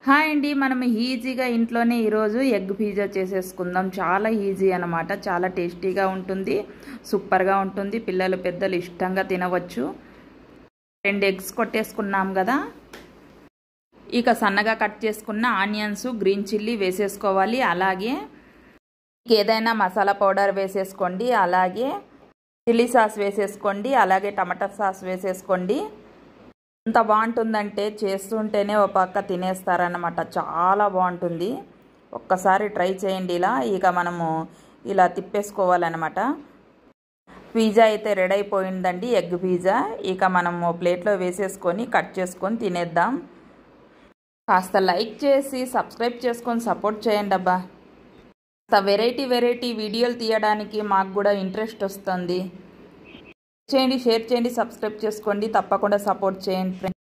hi అండి మనం ఈజీగా ఇంట్లోనే ఈరోజు ఎగ్ పిజ్జా చేసేసుకుందాం చాలా ఈజీ అనమాట చాలా టేస్టీగా ఉంటుంది సూపర్గా ఉంటుంది పిల్లలు పెద్దలు ఇష్టంగా తినవచ్చు రెండు ఎగ్స్ కొట్టేసుకున్నాం కదా ఇక సన్నగా కట్ చేసుకున్న ఆనియన్స్ గ్రీన్ చిల్లీ వేసేసుకోవాలి అలాగే ఏదైనా మసాలా పౌడర్ వేసేసుకోండి అలాగే చిల్లీ సాస్ వేసేసుకోండి అలాగే టమాటా సాస్ వేసేసుకోండి ఎంత బాగుంటుందంటే చేస్తుంటేనే ఒక పక్క తినేస్తారనమాట చాలా బాగుంటుంది ఒక్కసారి ట్రై చేయండి ఇలా ఇక మనము ఇలా తిప్పేసుకోవాలన్నమాట పిజ్జా అయితే రెడీ అయిపోయిందండి ఎగ్ పిజ్జా ఇక మనము ప్లేట్లో వేసేసుకొని కట్ చేసుకొని తినేద్దాం కాస్త లైక్ చేసి సబ్స్క్రైబ్ చేసుకొని సపోర్ట్ చేయండి అబ్బా కాస్త వెరైటీ వెరైటీ వీడియోలు తీయడానికి మాకు కూడా ఇంట్రెస్ట్ వస్తుంది చేయండి షేర్ చేయండి సబ్స్క్రైబ్ చేసుకోండి తప్పకుండా సపోర్ట్ చేయండి